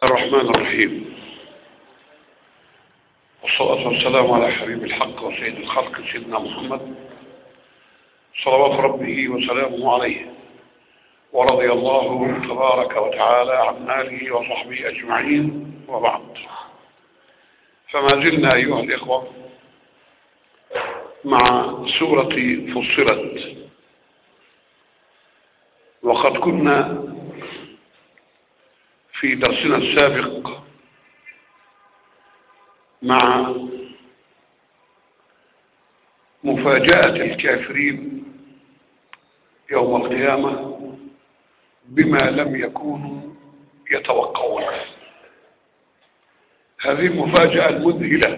الرحمن الرحيم والصلاة والسلام على حبيب الحق وسيد الخلق سيدنا محمد صلوات ربه وسلامه عليه ورضي الله تبارك وتعالى عن آله وصحبه أجمعين وبعد فما زلنا أيها الإخوة مع سورة فصلت وقد كنا في درسنا السابق مع مفاجأة الكافرين يوم القيامة بما لم يكونوا يتوقعون هذه المفاجأة المذهلة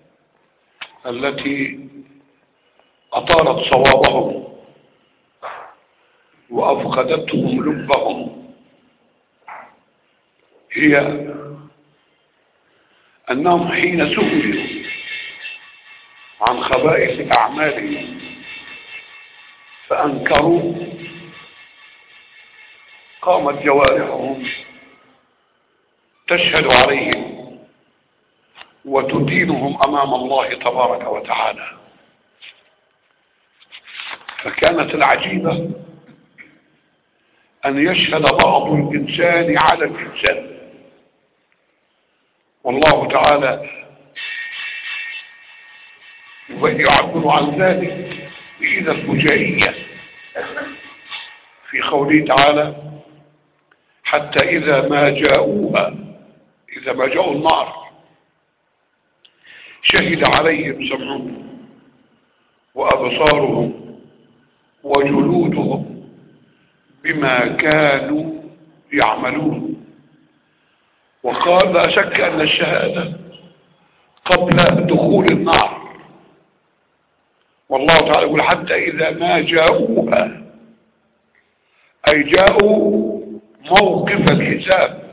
التي أطالت صوابهم وأفقدتهم لبهم هي أنهم حين سئلوا عن خبائث أعمالهم فأنكروا قامت جوارحهم تشهد عليهم وتدينهم أمام الله تبارك وتعالى فكانت العجيبة أن يشهد بعض الإنسان على الإنسان والله تعالى يعبر عن ذلك بإذا الفجائية في قوله تعالى حتى إذا ما جاءوها إذا ما جاءوا النار شهد عليهم سمعهم وأبصارهم وجلودهم بما كانوا يعملون وقال لا شك أن الشهادة قبل دخول النار والله تعالى يقول حتى إذا ما جاءوها أي جاءوا موقف الحساب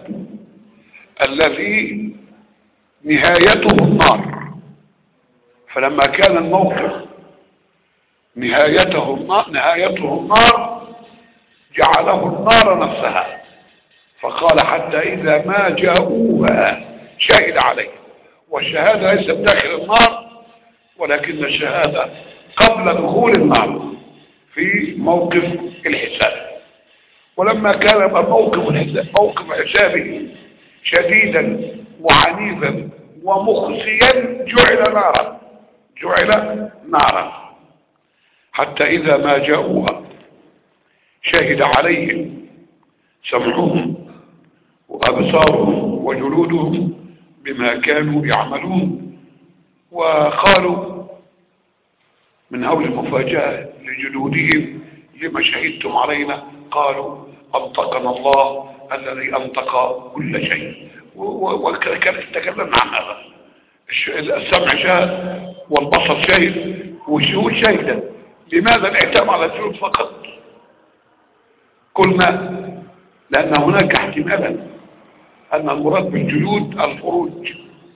الذي نهايته النار فلما كان الموقف نهايته النار نهايته النار جعله النار نفسها فقال حتى إذا ما جاءوها شهد عليه والشهادة ليست داخل النار ولكن الشهادة قبل دخول النار في موقف الحساب ولما كان موقف الحساب موقف حسابه شديدا وعنيفا ومخزيا جعل نارا جعل نارا حتى إذا ما جاءوها شهد عليهم سمعهم وأبصارهم وجلودهم بما كانوا يعملون وقالوا من هول المفاجأة لجلودهم لما شهدتم علينا قالوا أنطقنا الله الذي أنطق كل شيء وتكلمنا عن هذا السمع شاهد والبصر شاهد والشهود شاهدة لماذا الاعتام على الجلود فقط قلنا لأن هناك احتمالا أن المراد بالجلود الفروج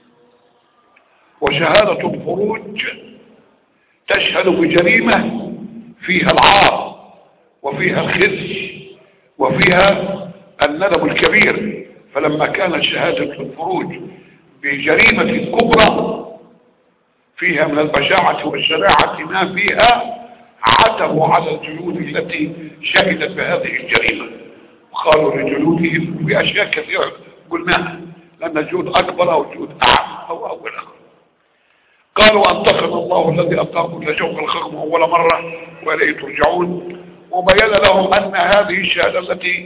وشهادة الفروج تشهد بجريمة فيها العار وفيها الخزي وفيها الندم الكبير فلما كانت شهادة الفروج بجريمة كبرى فيها من البشاعة والشناعة ما فيها عتبوا على الجلود التي شهدت بهذه الجريمة وقالوا لجلودهم بأشياء كثيرة قلناها لأن الجود أكبر أو جود أعم أو أول آخر قالوا أنتقم الله الذي أنتقم كل شوق الخصم أول مرة وإليه ترجعون وبين لهم أن هذه الشهادة التي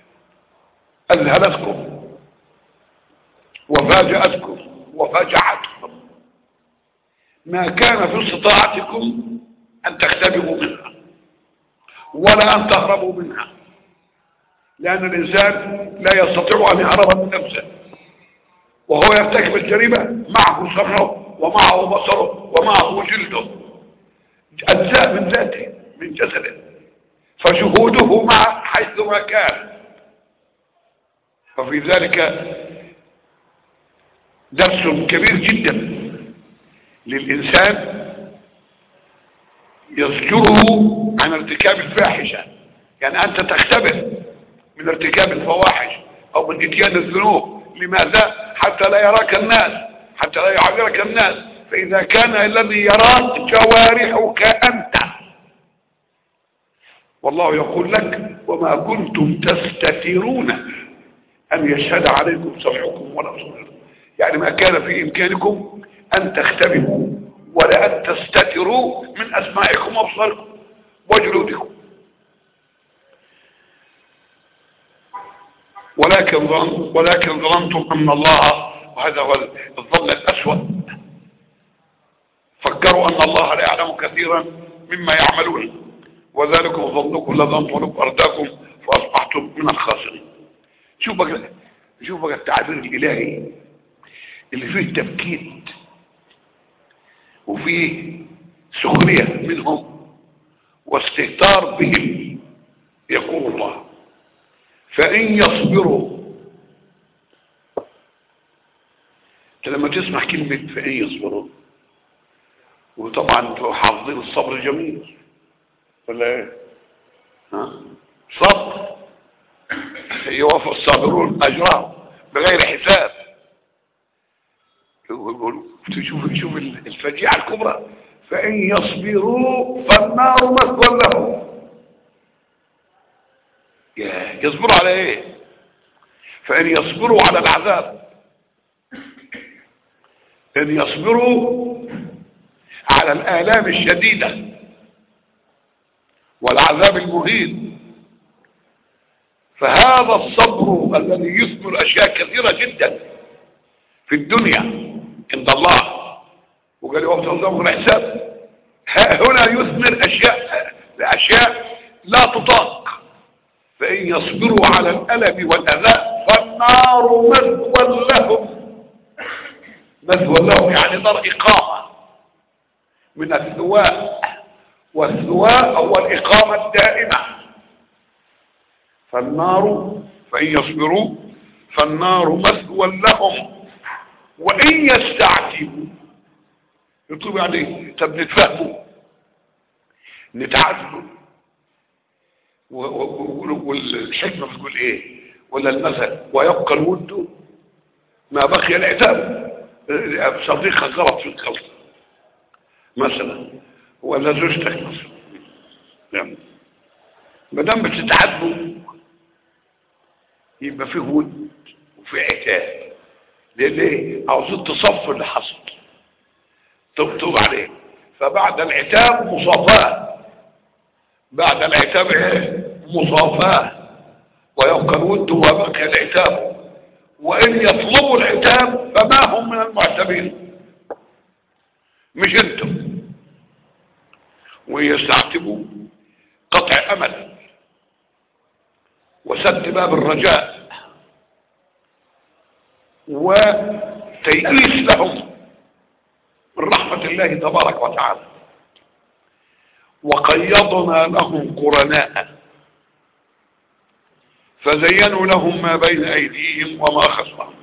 أذهلتكم وفاجأتكم وفاجعتكم ما كان في استطاعتكم أن تختبئوا منها ولا أن تهربوا منها لأن الإنسان لا يستطيع أن يهرب من نفسه وهو يرتكب الجريمة معه سمعه ومعه بصره ومعه جلده أجزاء من ذاته من جسده فشهوده مع حيثما كان ففي ذلك درس كبير جدا للإنسان يزجره عن ارتكاب الفاحشة يعني أنت تختبر من ارتكاب الفواحش أو من اتيان الذنوب لماذا حتى لا يراك الناس حتى لا يعبرك الناس فإذا كان الذي يراك جوارحك أنت والله يقول لك وما كنتم تستترون أن يشهد عليكم سمعكم ولا أبصاركم يعني ما كان في إمكانكم أن تختبئوا ولا أن تستتروا من أسمائكم وأبصاركم وجلودكم ولكن ظن ولكن ظننتم أن الله وهذا هو الظن الأسوأ فكروا أن الله لا يعلم كثيرا مما يعملون وذلكم ظنكم لظنتم أرداكم فأصبحتم من الخاسرين شوف بقى شوف بقى التعبير الإلهي اللي فيه تبكيت وفيه سخرية منهم واستهتار بهم يقول الله فإن يصبروا لما تسمع كلمة فإن يصبروا وطبعا حافظين الصبر جميل ولا ايه ها صبر يوفى الصابرون اجرهم بغير حساب شوف شوف الفجيعه الكبرى فان يصبروا فالنار مثوى لهم يصبروا على ايه فان يصبروا على العذاب ان يصبروا على الالام الشديده والعذاب المهين فهذا الصبر الذي يثمر اشياء كثيرة جدا في الدنيا عند الله وقال وقت الظلم الحساب هنا يثمر اشياء اشياء لا تطاق فان يصبروا على الالم والاذى فالنار مثوى لهم مثوى لهم يعني نار اقامه من الثواء والثواء هو الإقامة الدائمة فالنار فإن يصبروا فالنار مثوى لهم وإن يستعتبوا يطلب عليه طب نتفهموا نتعادلوا والحكمة بتقول ايه ولا المثل ويبقى الود ما بقي العتاب صديقك غلط في القلب مثلا ولا زوجتك مثلا يعني ما دام بتتعاتبوا يبقى فيه ود وفي عتاب ليه ليه عاوزين تصفي اللي حصل تبتب عليه فبعد العتاب مصافاه بعد العتاب ايه مصافاه ويبقى الود وبقي العتاب وان يطلبوا العتاب فما هم من المعتبين مش انتم ويستعتبوا قطع امل وسد باب الرجاء وتيئيس لهم من رحمة الله تبارك وتعالى وقيضنا لهم قرناء فزينوا لهم ما بين ايديهم وما خلفهم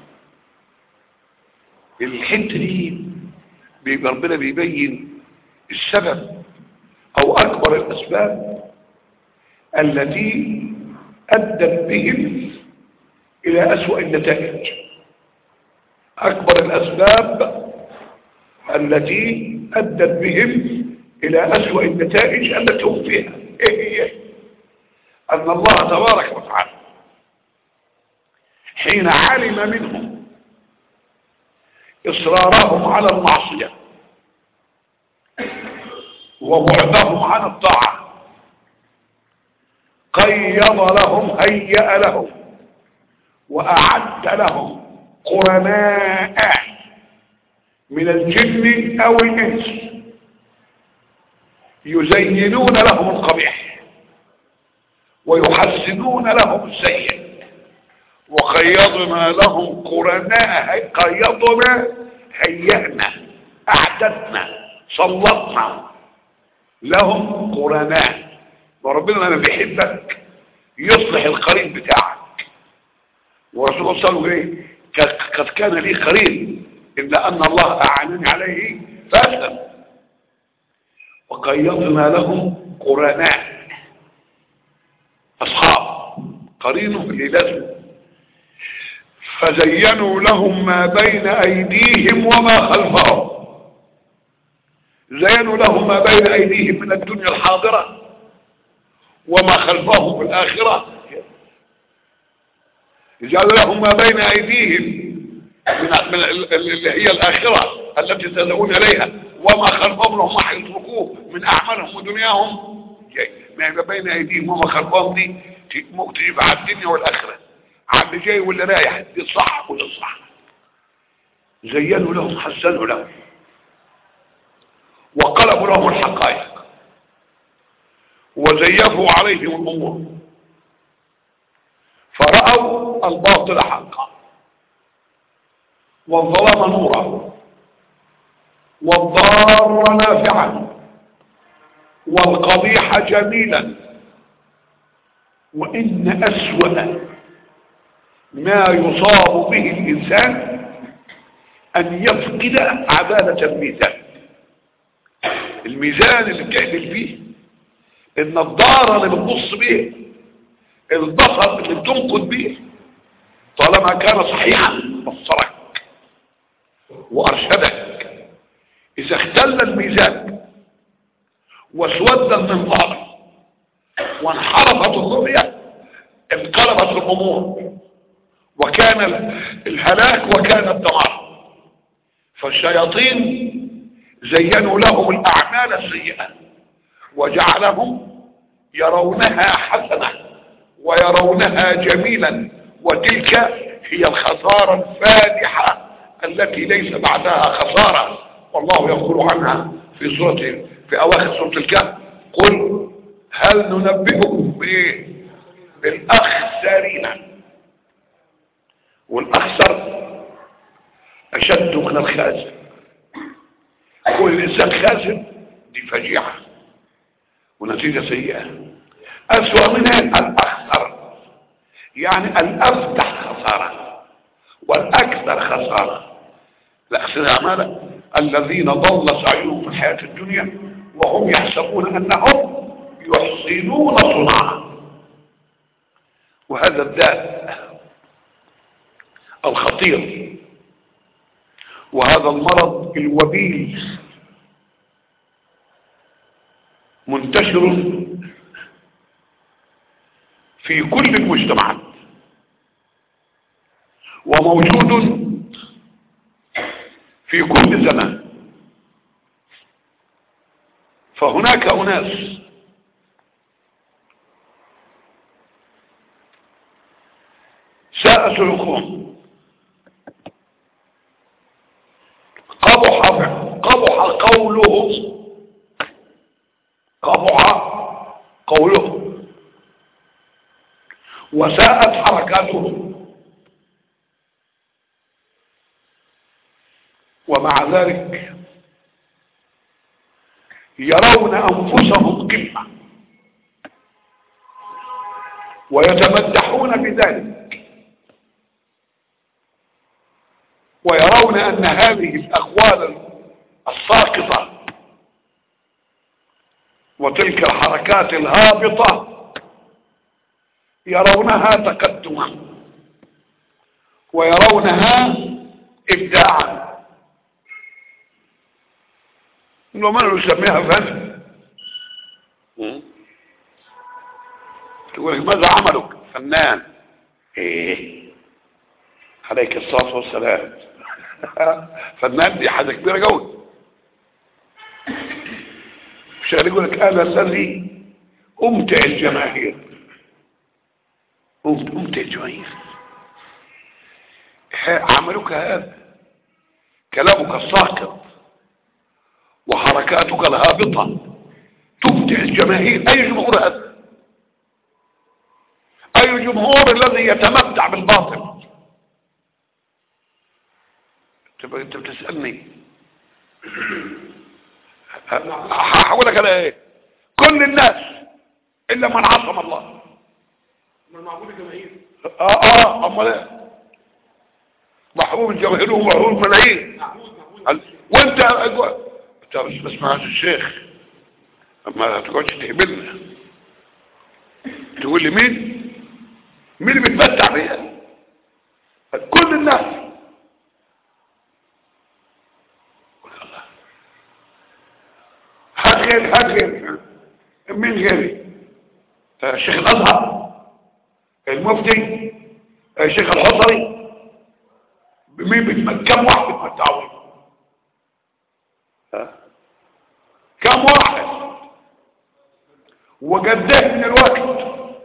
الحته دي بيبقى ربنا بيبين السبب او اكبر الاسباب التي ادت بهم الى اسوأ النتائج اكبر الاسباب التي ادت بهم الى اسوأ النتائج التي هم فيها ايه هي ان الله تبارك وتعالى حين علم منهم اصرارهم على المعصيه وبعدهم عن الطاعة قيض لهم هيأ لهم وأعد لهم قرناء من الجن أو الإنس يزينون لهم القبيح ويحسنون لهم السيء وقيضنا لهم قرناء قيضنا هيأنا أعددنا سلطنا لهم قرناء وربنا لما بيحبك يصلح القرين بتاعك ورسول الله صلى الله عليه وسلم قد كان لي قرين إلا أن الله أعانني عليه فأسلم وقيضنا لهم قرناء أصحاب قرينه اللي لازم فزينوا لهم ما بين ايديهم وما خلفهم زينوا لهم ما بين ايديهم من الدنيا الحاضرة وما خلفهم في الاخرة جعل لهم ما بين ايديهم من من اللي هي الاخرة التي تدعون اليها وما خلفهم لهم ما يتركوه من اعمالهم ودنياهم جاي ما بين ايديهم وما خلفهم دي تجيب على الدنيا والاخره على اللي جاي واللي رايح دي صح ولا صح زينوا لهم حسنوا لهم وقلبوا لهم الحقائق وزيفوا عليهم الامور فرأوا الباطل حقا والظلام نورا والضار نافعا والقبيح جميلا وإن أسوأ ما يصاب به الإنسان أن يفقد عدالة الميزان الميزان اللي بتعمل فيه النظارة اللي بتبص بيه البصر اللي بتنقد بيه طالما كان صحيحا بصرك وأرشدك إذا اختل الميزان واسود المنظار وانحرفت الرؤية انقلبت الأمور وكان الهلاك وكان الدمار فالشياطين زينوا لهم الأعمال السيئة وجعلهم يرونها حسنة ويرونها جميلا وتلك هي الخسارة الفادحة التي ليس بعدها خسارة والله يقول عنها في سورة في أواخر سورة الكهف قل هل ننبئكم بإيه بالأخسرين والأخسر أشد من الخاسر كل إنسان خاسر دي فجيعة ونتيجة سيئة أسوأ منها الأخسر يعني الأفتح خسارة والأكثر خسارة الأخسر أعمالا الذين ضل سعيهم في الحياة الدنيا وهم يحسبون أنهم يحسنون صنعا وهذا الداء الخطير وهذا المرض الوبيل منتشر في كل المجتمعات وموجود في كل زمان فهناك أناس ساء سلوكهم قبح قبح قولهم قبح قولهم وساءت حركاتهم ومع ذلك يرون أنفسهم قمة ويتمدحون بذلك ويرون أن هذه الأقوال الساقطة وتلك الحركات الهابطة يرونها تقدما ويرونها إبداعا لو ما نسميها فن تقول ماذا عملك فنان ايه عليك الصلاة والسلام فنان دي حاجة كبيرة قوي مش يقول لك انا الذي امتع الجماهير امتع الجماهير عملك هذا كلامك الساقط وحركاتك الهابطة تمتع الجماهير اي جمهور هذا اي جمهور الذي يتمتع بالباطل تبقى انت بتسألني هقول لك انا ايه كل الناس الا من عصم الله من معبود الجماهير اه اه امال ايه محبوب الجماهير ومحبوب الملايين معبود معبود وانت انت مش بسمع الشيخ اما تقعدش تهبلنا تقول لي مين مين اللي بيتمتع بيها كل الناس هات غير هات غير مين غيري آه، الشيخ الازهر المفتي آه، الشيخ الحصري مين بتم... كم واحد بيتمتعوا بيه؟ ها؟ كم واحد وقديه من الوقت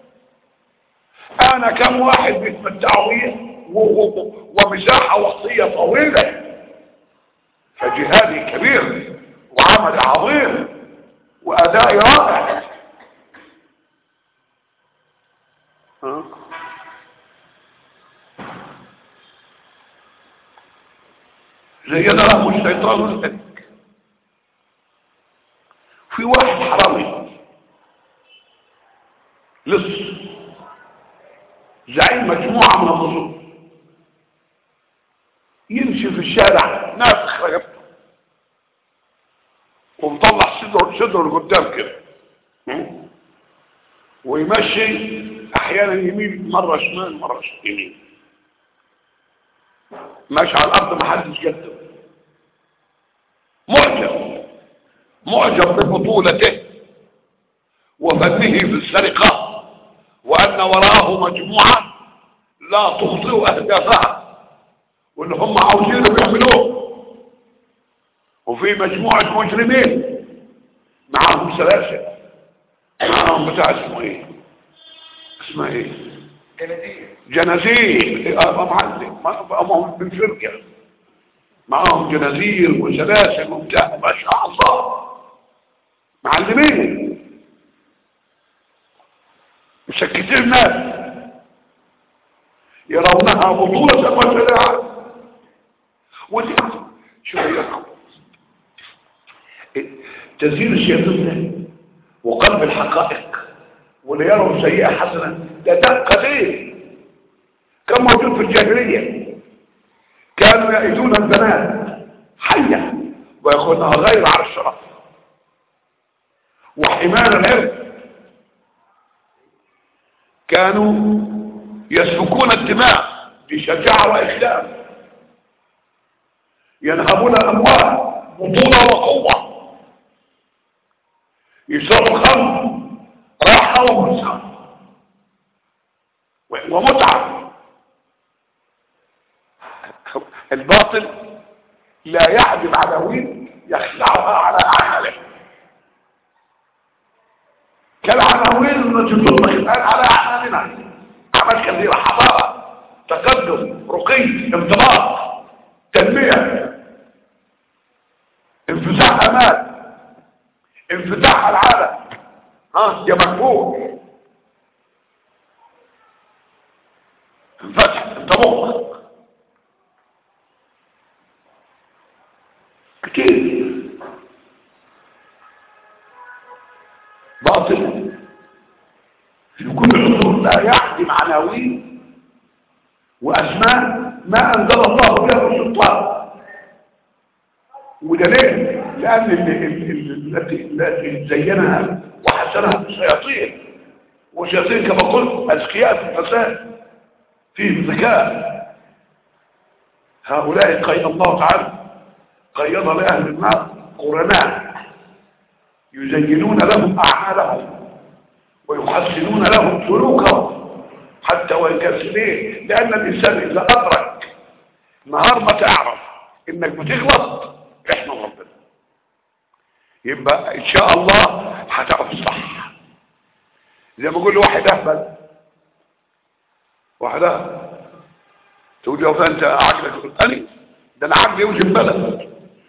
انا كم واحد بيتمتعوا بيه و- و- ومساحة وقتية طويلة فجهادي كبير وعمل عظيم وادائي رائع ها؟ زين لهم الشيطان الذك في واحد حرامي لص زعيم مجموعة من الخصوم يمشي في الشارع نافخ رقبته ومطلع صدره صدره لقدام كده م? ويمشي احيانا يمين مرة شمال مرة يمين ماشي على الارض ما حدش جده معجب معجب ببطولته وفنه في السرقة وأن وراءه مجموعة لا تخطئ أهدافها واللي هم عاوزينه بيعملوه وفي مجموعة مجرمين معاهم سلاسل معاهم بتاع اسمه ايه اسمه ايه جنادير جنازير اه معلم ما هم من فرقة معاهم جنازير وسلاسل وبتاع ما شاء الله معلمين مسكتين الناس يرونها بطولة وشجاعة ودي شو يقول تزيين الشيطان وقلب الحقائق واللي يروا سيئة حسنة ده ده قدير كان موجود في الجاهلية كانوا يأتون البنات حية ويأخذها غير على الشرف وحماية العرض كانوا يسفكون الدماء بشجاعة وإسلام ينهبون الأموال بطولة وقوة يشربوا الخمر راحة ومسا ومتعة الباطل لا يعدم عدوين يخلعها على أعماله كالعناوين التي تطلق الآن على أعمالنا أعمال كثيرة حضارة تقدم رقي انضباط تنمية انفتاح أمان انفتاح العالم ها يا مقبول انفتح انت مخك كتير باطل في كل عصور لا يعدم عناوين واسماء ما انزل الله بها السلطان وده ليه لان اللي- اللي- التي التي زينها وحسنها الشياطين والشياطين كما قلت اذكياء في الفساد فيهم ذكاء هؤلاء قيد الله تعالى قيض لاهل النار قرناء يزينون لهم اعمالهم ويحسنون لهم سلوكهم حتى وان كان ليه لان الانسان اذا ادرك نهار ما تعرف انك بتغلط احنا ربنا يبقى ان شاء الله هتعرف الصح زي ما بقول واحد اهبل واحد اهبل تقول له فانت عقلك اني ده انا عقلي يوجد بلد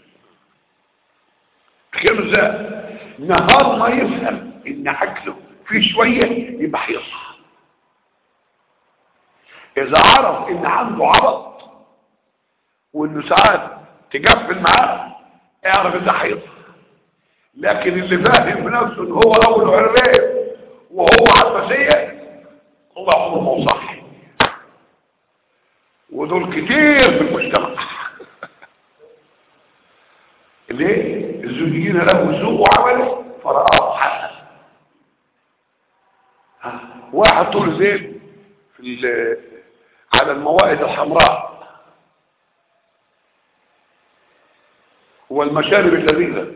تخيل ازاي نهار ما يفهم ان عقله فيه شويه يبقى هيصحى اذا عرف ان عنده عبط وانه ساعات تقفل معاه اعرف ان ده هيصحى لكن اللي فاهم بنفسه ان هو اول عريف وهو عباسيه هو عمره ما صح ودول كتير في المجتمع ليه الزوجيين له سوء عمله فرآه حسن ها، واحد طول زين في ال- على الموائد الحمراء والمشارب اللذيذة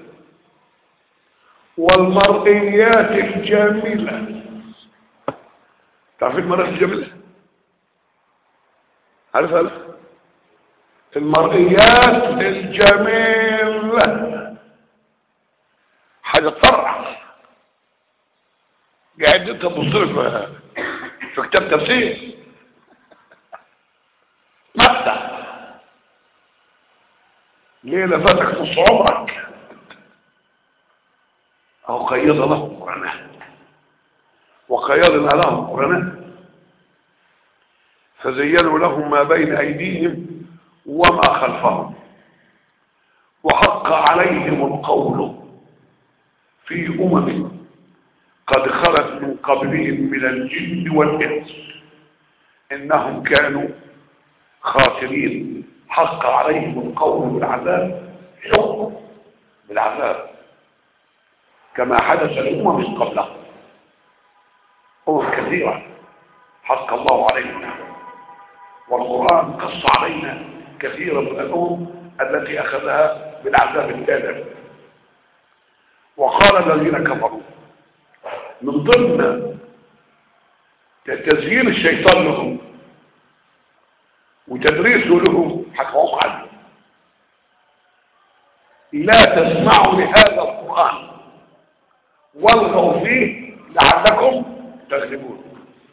والمرئيات الجميلة تعرفين المرأة الجميلة عارف هذا المرئيات الجميلة حاجة تفرح قاعد انت تبص لك في كتاب تفسير مفتح ليلة فاتك نص عمرك أو قيض لهم قرناء وقيضنا لهم قرناء فزينوا لهم ما بين أيديهم وما خلفهم وحق عليهم القول في أمم قد خلت من قبلهم من الجن والإنس إنهم كانوا خاسرين حق عليهم القول بالعذاب حكم بالعذاب كما حدث لأمم قبلهم أمم كثيرة حق الله علينا والقرآن قص علينا كثيرا من الأمم التي أخذها بالعذاب الكامل وقال الذين كفروا من ضمن تزيين الشيطان لهم وتدريسه لهم حكمهم عنه لا تسمعوا لهذا القرآن والغوا فيه لعلكم تغلبون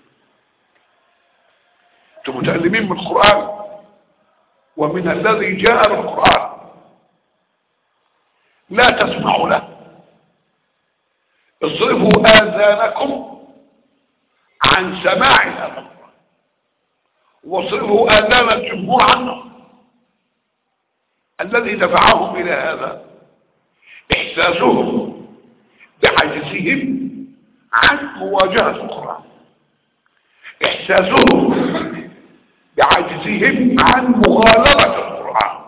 انتم متألمين من القرآن ومن الذي جاء بالقرآن لا تسمعوا له اصرفوا آذانكم عن سماع هذا القرآن واصرفوا آذان الجمهور عنه الذي دفعهم إلى هذا إحساسهم بعجزهم عن مواجهة القرآن إحساسهم بعجزهم عن مغالبة القرآن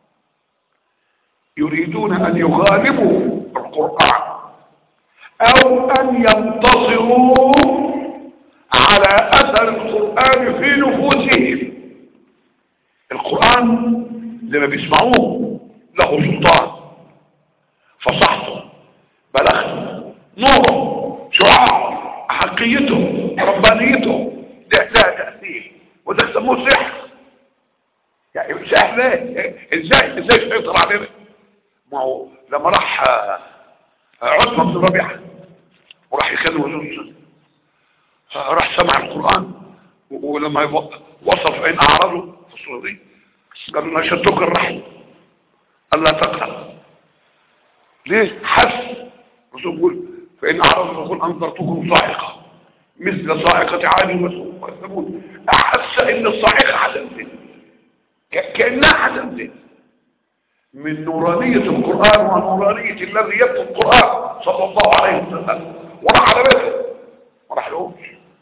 يريدون أن يغالبوا القرآن أو أن ينتصروا على أثر القرآن في نفوسهم القرآن لما بيسمعوه له سلطان فصحته بلغته نوره شعاعه حقيته ربانيته ده ده تأثير وده يسموه سحر يعني سحر ليه ازاي ازاي سيطر علينا ما هو لما راح عثمان بن ربيعه وراح يكلم وزوجته راح سمع القرآن ولما وصف ان اعرضوا في الصورة دي قالوا نشدك الرحم الا تقرأ ليه حس الرسول يقول فان اعرضوا فقل انذرتكم صاعقة مثل صاعقة عاد وثمود احس ان الصاعقة حزنت كأنها حزنت من نورانية القرآن ونورانية الذي يتلو القرآن صلى الله عليه وسلم وراح على بيته ما راح لهمش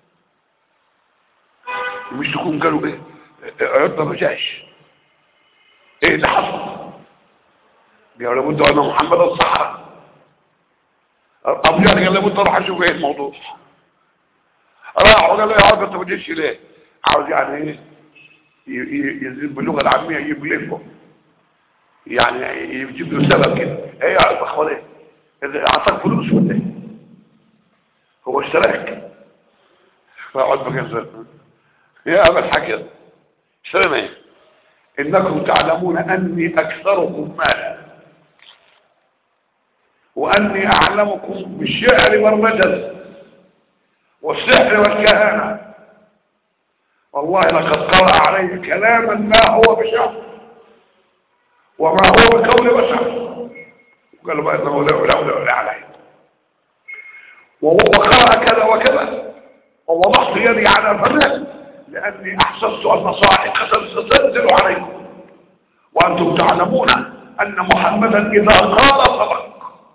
مش تكون قالوا ايه عيبنا ما جاش ايه اللي حصل قالوا لابد ان محمد الصحراء ابو جهل قال لابد اروح اشوف ايه الموضوع راح وقال له يا عم انت ما جيتش ليه عاوز يعني ايه يزيد باللغه العاميه يبلغه يعني يجيب له سبب كده ايه يا عم اخوان ايه اعطاك فلوس ولا ايه هو اشتراك فاقعد مكان يا ابا الحكم اشترينا ايه انكم تعلمون اني اكثركم مالا واني اعلمكم بالشعر والمجز والسحر والكهانه والله لقد قرأ عليه كلاما ما هو بشعر وما هو بقول بشر قال ما انه لا ولا ولا ولا عليه وقرأ كذا وكذا ووضعت يدي على فمه لأني أحسست أن صاعقة ستنزل عليكم وأنتم تعلمون أن محمدا إذا قال صدق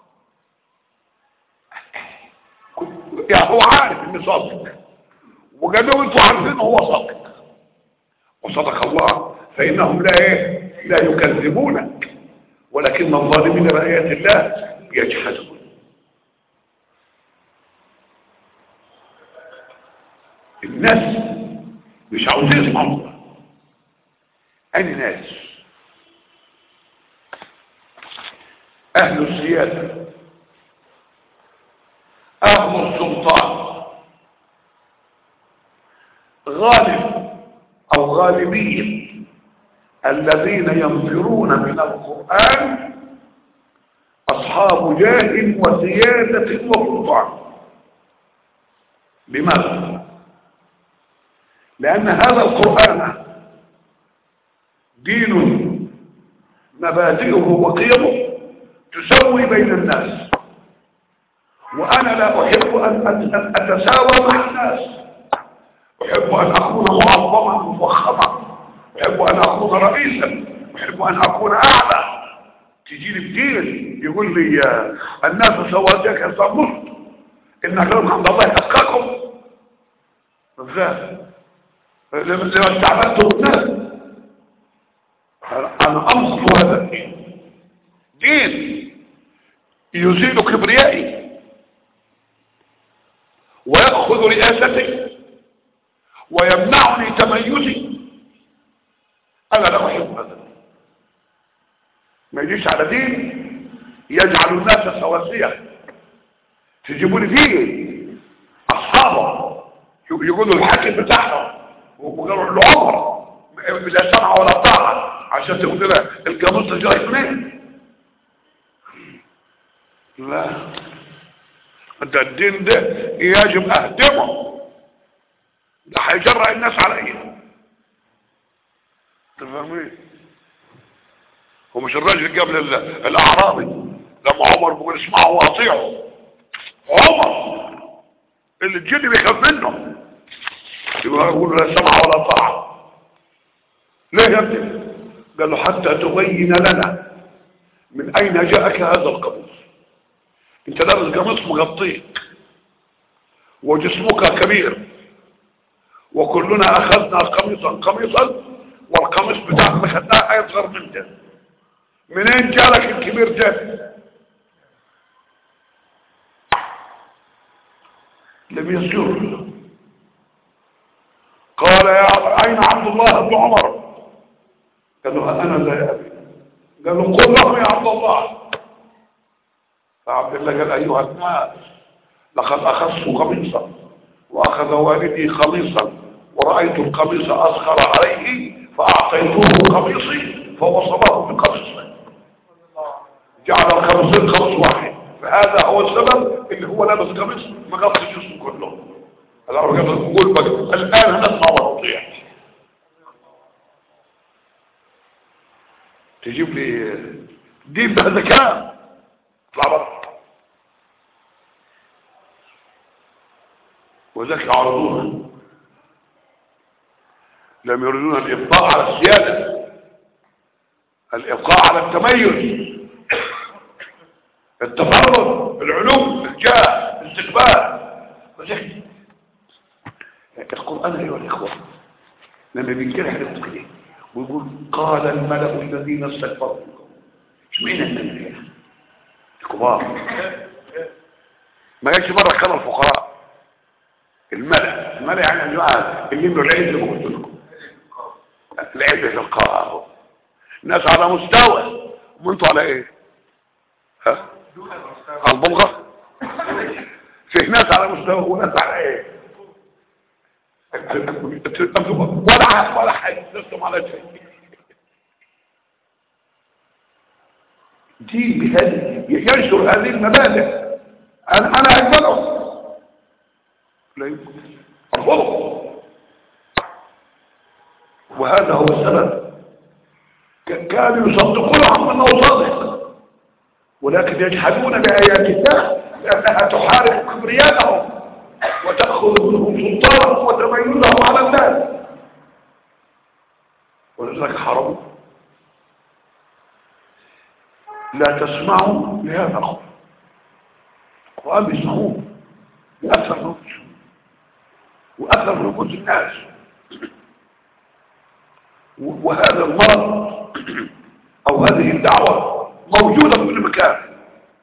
يعني هو عارف أن صادق وقالوا أنتم عارفين هو صادق وصدق الله فإنهم لا إيه لا يكذبونك ولكن الظالمين بآيات الله يجحدون الناس مش عاوزين يسمعوا أين ناس أهل السيادة أهل السلطان غالب أو غالبين الذين ينفرون من القرآن أصحاب جاه وسيادة وسلطان لماذا؟ لأن هذا القرآن دين مبادئه وقيمه تسوي بين الناس وأنا لا أحب أن أن أتساوى مع الناس أحب أن أكون معظما مفخما أحب أن أكون رئيسا أحب أن أكون أعلى تجيني بدين يقول لي آه، الناس سواتك يا صبرت إن أكرمكم عند الله يتقاكم ازاي لما لما استعملت الناس أنا أنصف هذا الدين دين يزيل كبريائي ويأخذ رئاستي ويمنعني تميزي أنا لا أحب هذا ما يجيش على دين يجعل الناس سواسية تجيبوني فيه أصحابه يقولوا الحاكم بتاعهم وقالوا له عمر لا سمع ولا طاعة عشان تقول لها الجاموس جاي منين لا ده الدين ده يجب اهدمه ده هيجرأ الناس عليا تفهمين هو مش الراجل قبل ال- الاعرابي لما عمر بيقول اسمعوا واطيعوا عمر اللي الجن بيخاف منه يبقى يقول لا سمع ولا طاعه ليه يا ابني قال له حتى تبين لنا من اين جاءك هذا القميص انت لابس قميص مغطيك وجسمك كبير وكلنا اخذنا قميصا قميصا والقميص بتاعك ما خدناه اصغر من ده منين جالك الكبير ده لم يسجر قال يا اين عبد الله بن عمر قال له انا لا يا ابي قال له قل له يا عبد الله فعبد الله قال ايها الناس لقد اخذت قميصا واخذ والدي قميصا ورايت القميص اصغر عليه فاعطيته قميصي فوصله بقميصه جعل القميصين قميص واحد فهذا هو السبب اللي هو لابس قميص مغطي جسمه كله العرب يقول بقى الان نسمع ونطيع تجيب لي دين بهذا كلام اطلع بره وذلك يعرضون لم يريدون الابقاء على السياده الابقاء على التميز التفرد العلوم الجاه الاستقبال وذلك القران ايها الاخوه لما بينجرح للتقليد ويقول قال الملأ الذين استكبروا مش مين النبي الكبار ما جاش مرة كانوا الفقراء الملأ الملأ يعني الجماعة اللي من العيد اللي قلت لكم العيد في القاهرة الناس على مستوى وانتوا على ايه ها على البلغة في ناس على مستوى وناس على ايه ولا حاجة ولا حاجة لستم على شيء دين بهذه ينشر هذه المبادئ انا انا اقبله لا يمكن ارفضه وهذا هو السبب ك- كانوا يصدقون عما انه صادق ولكن يجحدون بايات الله لانها تحارب كبرياتهم وتأخذ منهم سلطانهم وتميزهم على الناس ولذلك حرموا لا تسمعوا لهذا القرآن القرآن بيسمعوه بأكثر نفوس وأكثر من نفوس الناس و- وهذا المرض أو هذه الدعوة موجودة في كل مكان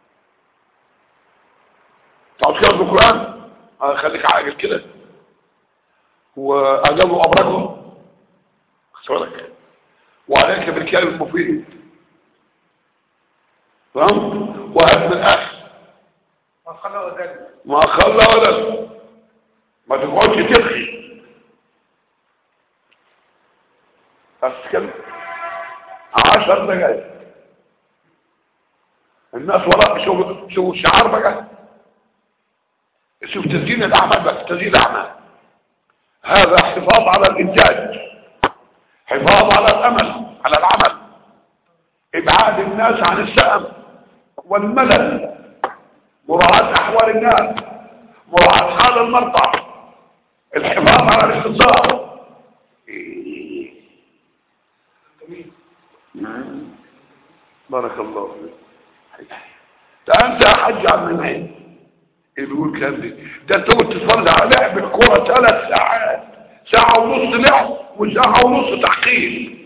تعرف كده في القرآن آه، خليك عاقل كده وأجابوا أبركهم خد بالك وعليك بالكلام المفيد فهمت وهب من اخ ما خلى وذلك ما خلى ولد ما تقعدش تبكي بس كده عشر دقايق الناس وراء شوف شوف الشعار بقى شوف تزيين الاعمال بس تزيين الاعمال هذا حفاظ على الانتاج حفاظ على الامل على العمل ابعاد الناس عن السأم والملل مراعاة احوال الناس مراعاة حال المرضى الحفاظ على الاقتصاد إيه. جميل نعم. بارك الله فيك ده انت يا حاج عم منعم اللي بيقول الكلام ده ده انت قلت تتفرج على لعب الكوره ثلاث ساعات ساعه ونص لعب وساعه ونص تحقيق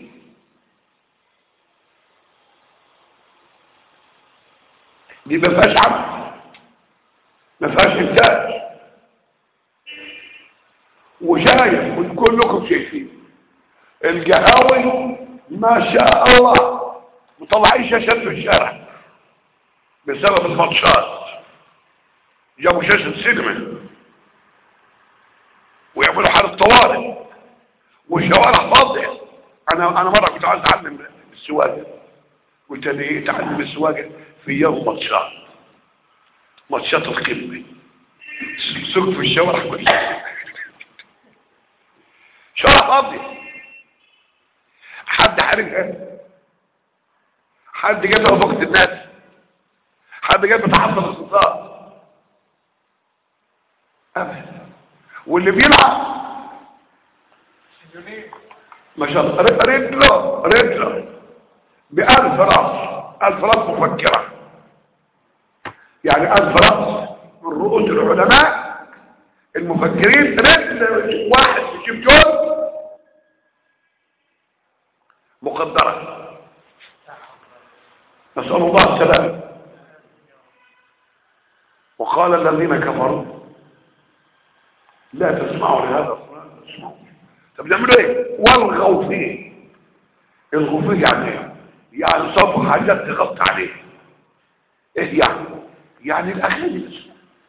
دي ما فيهاش عمل ما فيهاش انتاج وشايف وكلكم شايفين القهاوي ما شاء الله مطلعين شاشات في الشارع بسبب الماتشات جابوا شاشة سينما ويعملوا حالة طوارئ والشوارع فاضية انا انا مرة كنت عايز اتعلم السواقة قلت لي ايه اتعلم السواقة في يوم ماتشات ماتشات القمة سوق في الشوارع كلها شوارع فاضية حد عارف حد جاب له وقت الناس حد جاب تحصل الصفات ابدا واللي بيلعب مليونين ما شاء الله ر- رجله رجله بألف راس ألف راس مفكرة يعني ألف راس من رؤوس العلماء المفكرين رجل واحد يجيب جول مقدرة نسأل الله السلام وقال الذين كفروا لا تسمعوا لهذا القرآن تسمعوا طب نعملوا ايه والغوا فيه الغوا فيه يعني ايه يعني صبوا حاجات تغطي عليه ايه يعني يعني الاغاني بس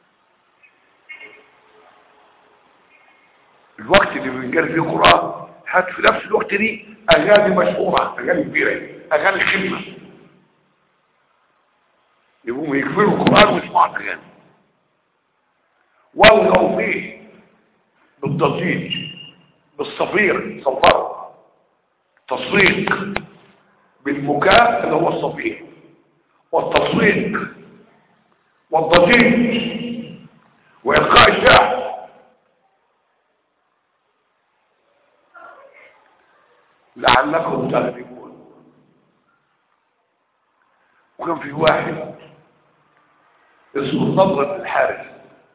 الوقت اللي بنجري فيه قرآن هات في نفس الوقت دي اغاني مشهورة اغاني كبيرة اغاني خدمة يقوموا يكفروا القرآن ويسمعوا اغاني والغوا فيه بالضجيج بالصفير صفر تصفيق بالبكاء اللي هو الصفير والتصفيق والضجيج وإلقاء الشعر لعلكم تغلبون وكان في واحد اسمه النضر بن الحارث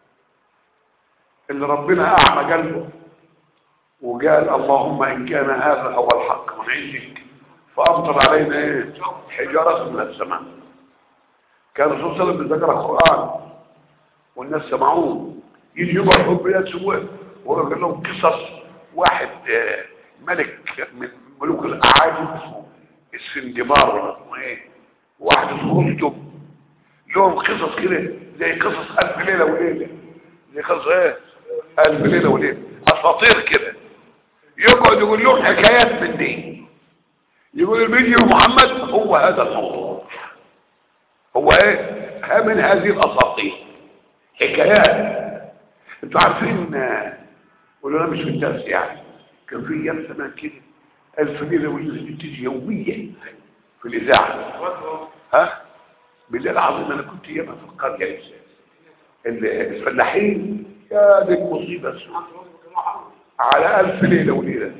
اللي ربنا أعمى قلبه وقال اللهم إن كان هذا هو الحق من عندك فأمطر علينا إيه؟ حجارة من السماء كان الرسول صلى الله عليه وسلم بيذكر القرآن والناس سمعوه يجي يقعد في البلاد سواه ويقول لهم قصص واحد آه، ملك من ملوك الأعاجم اسمه اسفندمار ولا اسمه ايه واحد اسمه رستم لهم قصص كده زي قصص ألف ليلة وليلة زي قصص ايه ألف ليلة وليلة أساطير كده يقعد يقول لهم حكايات من دي يقول الفيديو محمد هو هذا الموضوع هو ايه ها من هذه الاساطير حكايات انتوا عارفين آه، قولوا انا مش في الدرس يعني كان في ايام زمان كده الف ليله وليله دي بتيجي يوميا في الاذاعه ها بالله العظيم انا كنت ياما في القريه ال- الفلاحين يا دي المصيبه السوداء. على ألف ليلة وليلة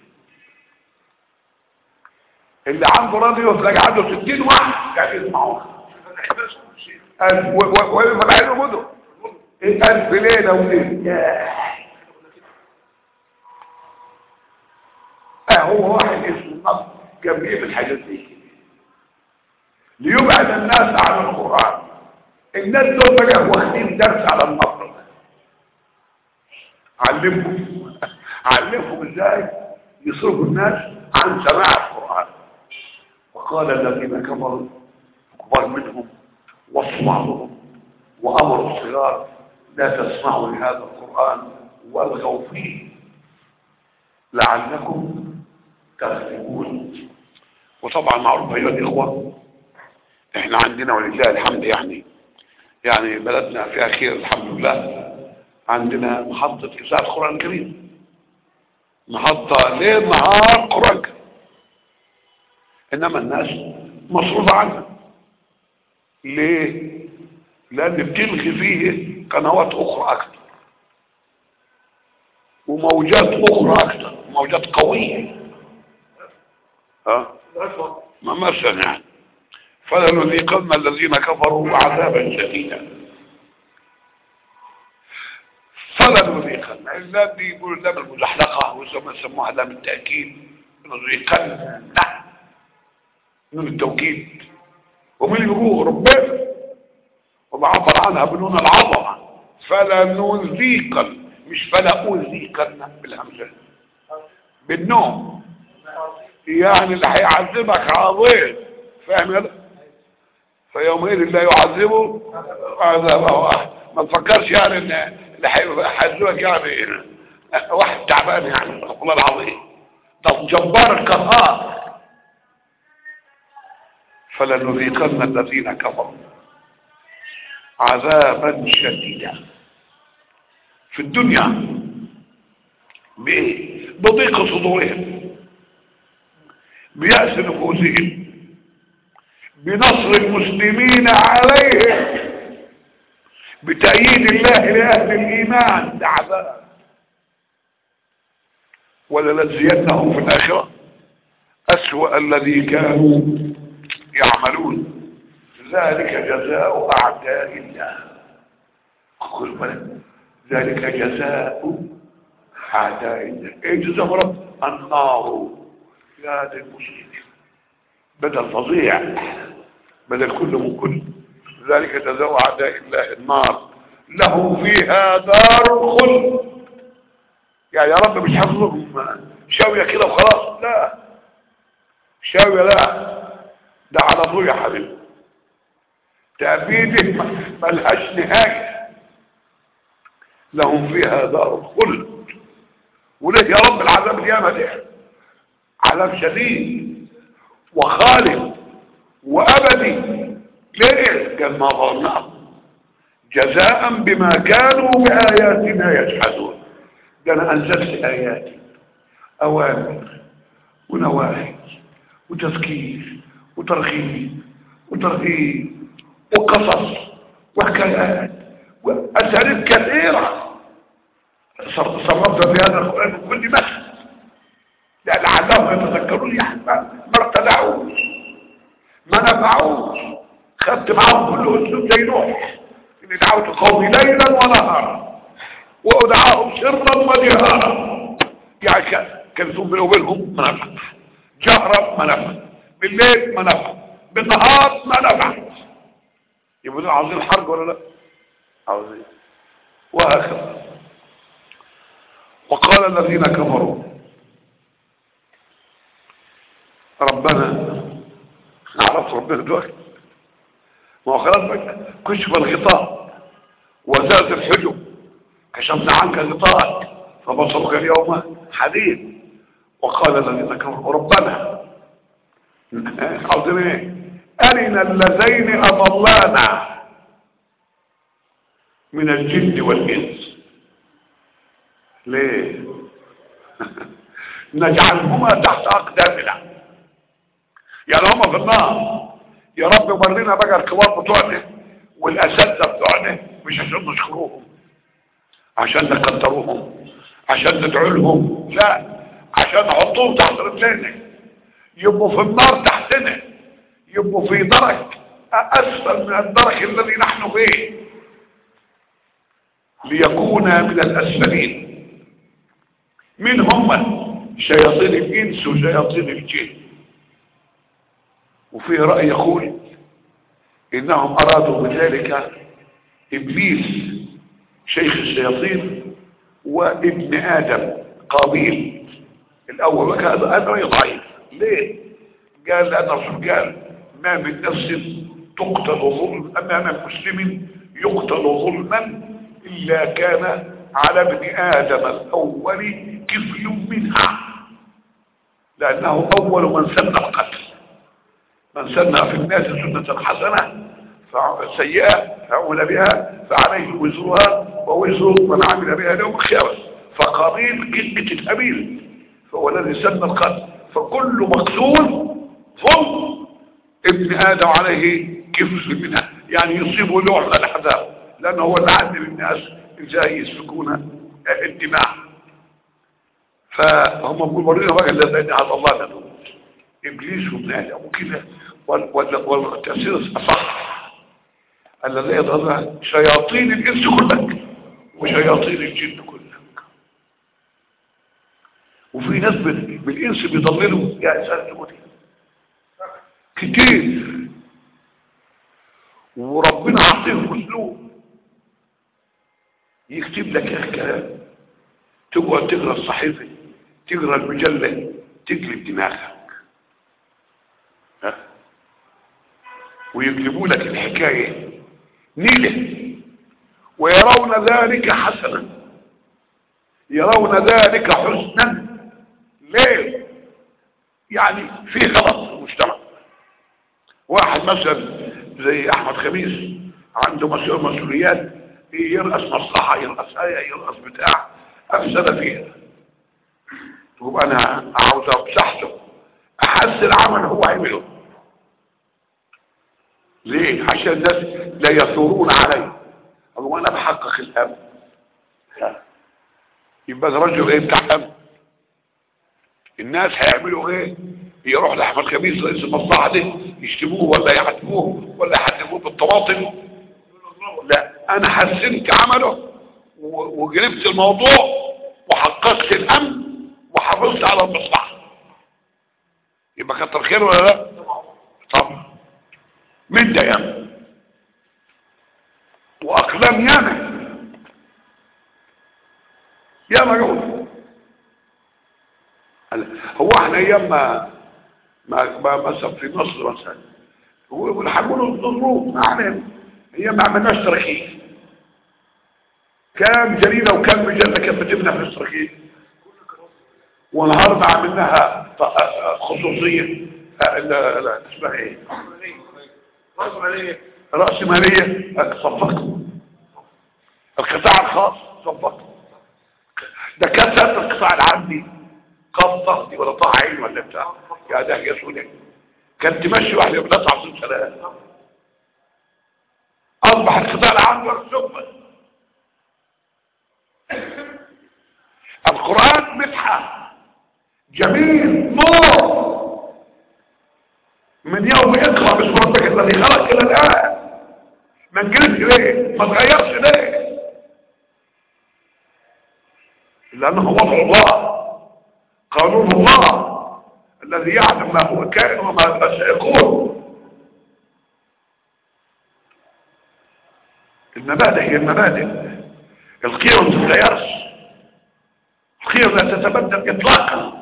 اللي عنده راديو تلاقي عنده ستين واحد قاعد يسمعوها ألف و- و- ويفتحين مدن إيه ألف ليلة وليلة ياه. اه هو واحد اسمه النصر كان بيعمل حاجات زي كده ليبعد الناس عن القرآن الناس دول بقى واخدين درس على النصر علمهم علمهم ازاي يصرفوا الناس عن سماع القرآن فقال الذين كفروا كبار منهم واصمعهم وأمروا الصغار لا تسمعوا لهذا القرآن والغوا فيه لعلكم تغلبون وطبعا معروف أيها الإخوة احنا عندنا ولله الحمد يعني يعني بلدنا فيها خير الحمد لله عندنا محطة إذاعة القرآن الكريم محطة ليل نهار قرآن كريم إنما الناس مصروفة عنها ليه؟ لأن بتلغي فيه قنوات أخرى أكثر وموجات أخرى أكثر موجات قوية ها؟ الأسود ما مثلا يعني فلنذيقن الذين كفروا عذابا شديدا فلنذيقن الذي يقول لام المزحلقة ويسمى يسموها لام التأكيد نذيقن نون التوكيد ومن يقول ربنا وبعبر عنها بنون العظمة فلنذيقن مش فلأذيقن بالهمزة بالنوم يعني اللي هيعذبك عظيم فاهم كده فيومئذ لا يعذبه عذابه أحد ما تفكرش يعني ان اللي هيعذبك يعني واحد تعبان يعني والله العظيم ده جبار القهار فلنذيقن الذين كفروا عذابا شديدا في الدنيا بايه بضيق صدورهم بيأس نفوسهم بنصر المسلمين عليهم بتأييد الله لأهل الإيمان ده عذاب ولنجزينهم في الآخرة أسوأ الذي كانوا يعملون ذلك جزاء أعداء الله كل بالك ذلك جزاء أعداء الله إيه جزاء رب النار يا هذا المسلمين بدل فظيع بدل كل من كل ذلك جزاء أعداء الله النار له فيها دار الخلد يعني يا رب مش حفظهم شاوية كده وخلاص لا شاوية لا ده على طول يا حبيبي تأبيده ملهاش نهاية لهم فيها دار الخلد وليه يا رب العذاب الياما ده عذاب شديد وخالد وأبدي ليه قال ما ظنهم جزاء بما كانوا بآياتنا يجحدون ده أنا أنزلت آياتي أوامر ونواهي وتذكير وترغيب وترهيب وقصص وحكايات وأساليب كثيرة صرفت في هذا القرآن من كل مثل لعلهم يتذكرون يعني ما ارتدعوش ما نفعوش خدت معاهم كل اسلوب زي نوح ان دعوت قومي ليلا ونهارا وادعاهم سرا وجهارا يعني كان ثم بيني وبينهم ما نفع جهرا ما نفع بالليل ما نفع بالنهار ما نفع يبقى دول عاوزين حرب ولا لا عاوزين وهكذا وقال الذين كفروا ربنا عرفت ربنا دلوقتي ما هو خلاص بقى كشف الغطاء وزالت الحجب كشفنا عنك غطاءك فبصرك اليوم حديد وقال الذين كفروا ربنا عاوزين ايه ارنا اللذين اضلانا من الجن والانس ليه نجعلهما تحت اقدامنا يعني هما في النار يا رب ورينا بقى الكبار بتوعنا والاساتذه بتوعنا مش عشان نشكروهم عشان نكتروهم عشان ندعو لهم لا عشان نحطوهم تحت رجلينا يبقوا في النار تحتنا يبقوا في درك اسفل من الدرك الذي نحن فيه ليكون من الاسفلين من هم شياطين الانس وشياطين الجن وفيه رأي يقول انهم ارادوا بذلك ابليس شيخ الشياطين وابن ادم قابيل الاول وكان هذا رأي ضعيف ليه قال لأن الرسول قال ما من نفس تقتل ظلم أمام مسلم يقتل ظلما إلا كان على ابن آدم الأول كفل منها لأنه أول من سن القتل من سن في الناس سنة حسنة سيئة فعمل بها فعليه وزرها ووزر من عمل بها يوم القيامة فقابيل كلمة الأمير فهو الذي سن القتل فكل مقتول ظلم ابن آدم عليه كفل منها يعني يصيبه نوع من الأحزاب لأنه هو اللي علم الناس ازاي يسفكون الدماء فهم بيقولوا ورينا بقى الذين عز الله لهم ابليس وابن ادم وكده وال- وال- والتفسير الاصح الذي يظهر شياطين الانس كلك وشياطين الجن كلك وفي ناس بال- بالانس بيضللوا يا انسان تقول كتير وربنا عطيهم اسلوب يكتب لك يا كلام تقعد تقرا الصحيفه تقرا المجله تقلب دماغك ها؟ ويقلبوا لك الحكايه نيله ويرون ذلك حسنا يرون ذلك حسنا ليه يعني في غلط في المجتمع واحد مثلا زي احمد خميس عنده مسؤول مسؤوليات يرأس مصلحة يرأس هيئة يرأس بتاع افسد فيها طب انا عاوز امسحته احسن عمل هو عمله ليه عشان الناس لا يثورون علي هو انا بحقق الامن لا. يبقى ده رجل ايه بتاع امن الناس هيعملوا ايه يروح لاحمد خميس رئيس المصلحه دي يشتموه ولا يعاتبوه ولا يحدفوه بالطماطم لا انا حسنت عمله و- وجربت الموضوع وحققت الامن وحافظت على المصلحه يبقى كتر خير ولا لا طبعا من ده ياما واقلام ياما ياما يوم هو احنا ايام ما ما ما مثلا في مصر مثلا هو يقول هنقول الظروف ما علينا هي ما عملناش تركيز كام جريده وكام مجله كانت بتبنى في التركيز والنهارده عملناها ط- خصوصيه آه، لا لا اسمها ايه راس مالية راس ماليه صفقوا القطاع الخاص صفقوا ده كان سنه القطاع العام دي قبضه دي ولا طاعه عين ولا بتاع يا ده يا سوري كانت تمشي واحده ب 29 سنه اصبح القطاع العام والسفن القران مدحه جميل نور من يوم اقرا باسم ربك الذي خلق الى الان ما انجلتش ليه ما تغيرش ليه لانه وضع الله قانون الله الذي يعلم ما هو كائن وما سيكون المبادئ هي المبادئ القيم ما تتغيرش القيم لا تتبدل اطلاقا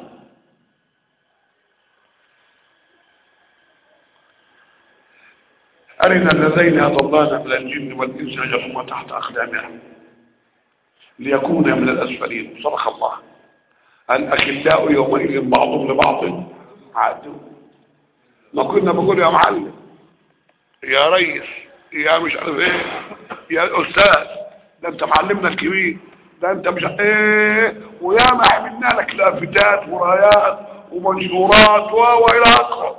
أرنا الذين أضلانا من الجن والإنس نجرهما تحت أقدامنا ليكون من الأسفلين صدق الله الأخلاء يومئذ بعضهم لبعض عدو ما كنا بقول يا معلم يا ريس يا مش عارف ايه يا أستاذ ده انت معلمنا الكبير ده انت مش ايه ويا ما عملنا لك لافتات ورايات ومنشورات و والى اخره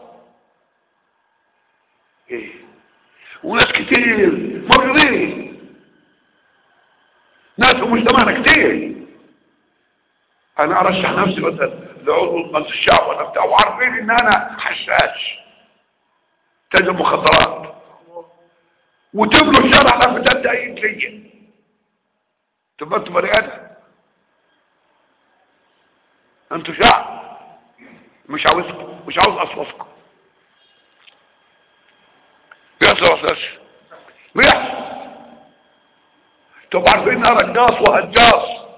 ايه وناس كتير مرضين ناس في مجتمعنا كتير انا ارشح نفسي مثلا لعضو مجلس الشعب ولا بتاع وعارفين ان انا حشاش تاجر مخدرات وتبلوا الشارع لافتات دقايق ليا تبقى انتوا بني ادم انتوا شعب مش عاوزكم مش عاوز اصواتكم بيحصل ولا بيحصل تبقوا عارفين ان انا رقاص وهجاص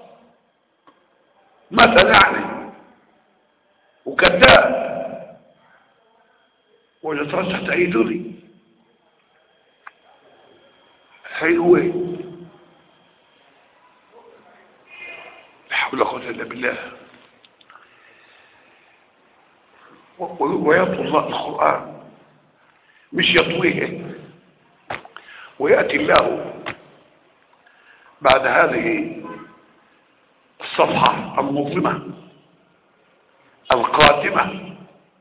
مثلا يعني وكذاب وإذا ترشح تأيدوني حلوة لا حول ولا قوة إلا بالله ويطوي الله القرآن مش يطويه ويأتي الله بعد هذه الصفحة المظلمة القاتمة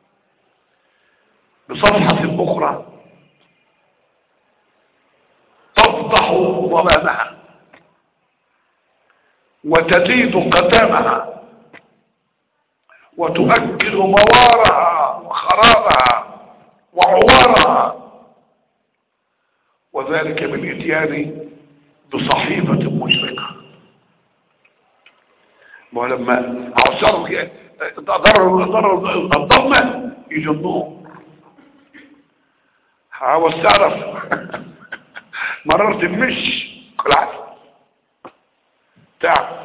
بصفحة أخرى تفضح ظلامها وتزيد قدامها وتؤكد موارها وخرابها وعوارها وذلك بالاتيان بصحيفة مشرقة ولما عصروا ضرروا ضرروا الضمة يجوا النور عاوز تعرف مررت بمش كل عارف تعرف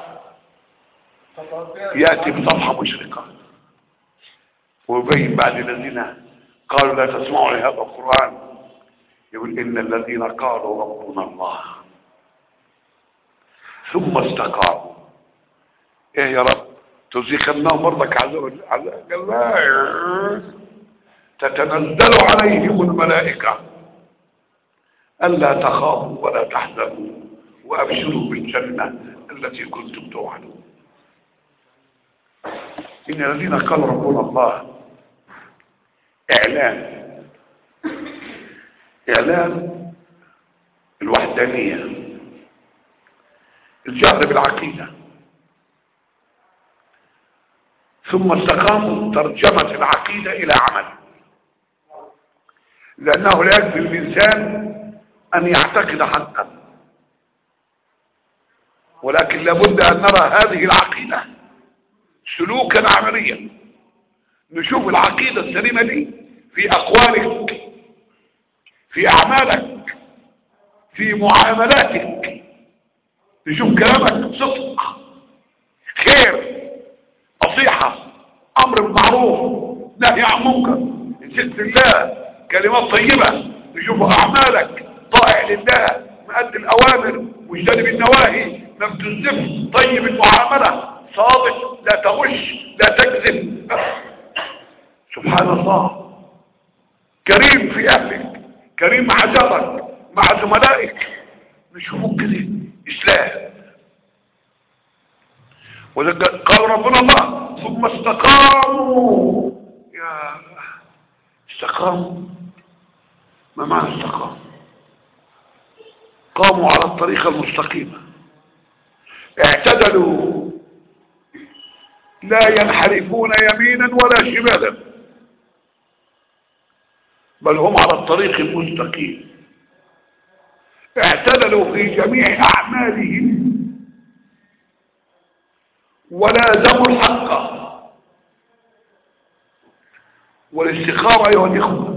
يأتي بصفحة مشرقة ويبين بعد الذين قالوا لا تسمعوا لهذا القرآن يقول إن الذين قالوا ربنا الله ثم استقاموا ايه يا رب تزيخناهم برضك عذاب عذاب قال لا تتنزل عليهم الملائكة ألا تخافوا ولا تحزنوا وأبشروا بالجنة التي كنتم توعدون إن الذين قالوا ربنا الله إعلان إعلان الوحدانية الجهر بالعقيدة ثم استقاموا ترجمة العقيدة إلى عمل لأنه لا يكفي الإنسان أن يعتقد حقا ولكن لابد أن نرى هذه العقيدة سلوكا عمليا نشوف العقيدة السليمة دي في أقوالك في أعمالك في معاملاتك نشوف كلامك صدق خير نصيحة أمر بالمعروف نهي عن منكر نسيت الله كلمات طيبة نشوف أعمالك طائع لله مؤدي الأوامر مجتنب النواهي لم تزدف طيب المعاملة صادق لا تغش لا تكذب سبحان الله كريم في أهلك كريم مع جارك مع زملائك نشوفوك كده إسلام وذلك قال ربنا الله ثم استقاموا يا استقاموا ما معنى استقاموا قاموا على الطريقة المستقيمة اعتدلوا لا ينحرفون يمينا ولا شمالا بل هم على الطريق المستقيم اعتدلوا في جميع أعمالهم ولازموا الحق والاستقامة أيها الإخوة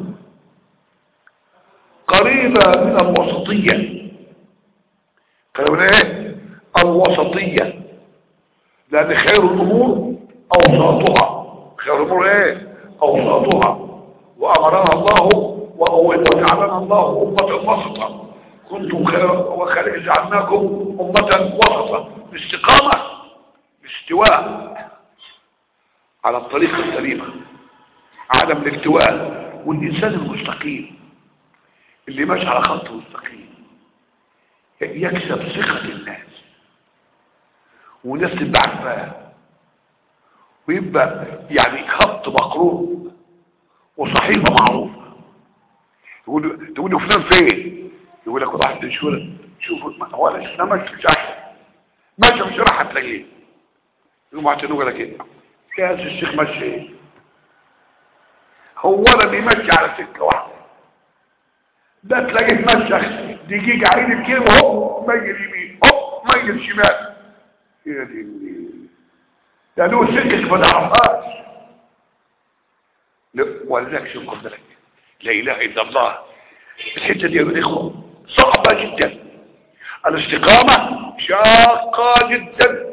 قريبة من الوسطية قريبة من ايه الوسطية لأن خير الأمور أوساطها خير الأمور ايه أوساطها وأمرنا الله وجعلنا الله أمة وسطا كنتم خير وخلق جعلناكم أمة وسطا الاستقامة الاستواء على الطريقة السليمة عدم الاكتواء والإنسان المستقيم اللي ماشي على خط مستقيم يكسب ثقة الناس والناس تبقى عارفاه ويبقى يعني خط مقروب وصحيفة معروفة يقول تقول له فلان فين يقول لك راح تنشر شوف هو انا ماشي مش عارف ماشي مش راح هتلاقيه يقوم عشان يقول لك ايه كاس الشيخ ماشي ايه هو انا بيمشي على سكه واحده ده تلاقيه ماشي دقيقه عين الكلمه هوب ميل يمين هوب ميل شمال يا دي ده له سكه ما تعرفهاش ولذلك شوف قدرك لا اله الا الله الحته دي يا الاخوه صعبه جدا الاستقامه شاقه جدا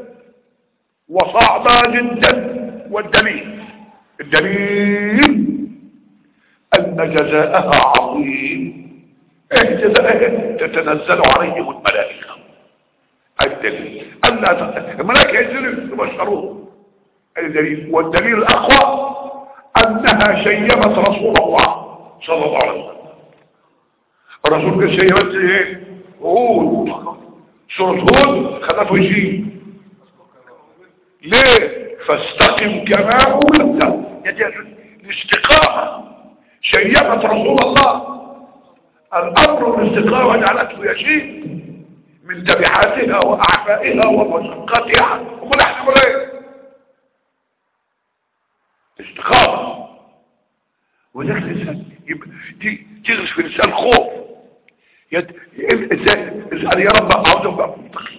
وصعبه جدا والدليل الدليل أن جزاءها عظيم إيه جزاءها تتنزل عليهم الملائكة الدليل أن الملائكة ينزلوا يبشرون الدليل والدليل الأقوى أنها شيمت رسول الله صلى الله عليه وسلم الرسول كان شيمت ايه هود سورة هود خلته يجي ليه فاستقم كما أمرت الاستقامة شيمت رسول الله الأمر الاستقامة جعلته يشيب من تبعاتها وأعفائها ومشقتها ومن احنا ايه استقامة وذلك الإنسان تغرس في الإنسان خوف يد اسأل يا رب أعوذ بقى متقي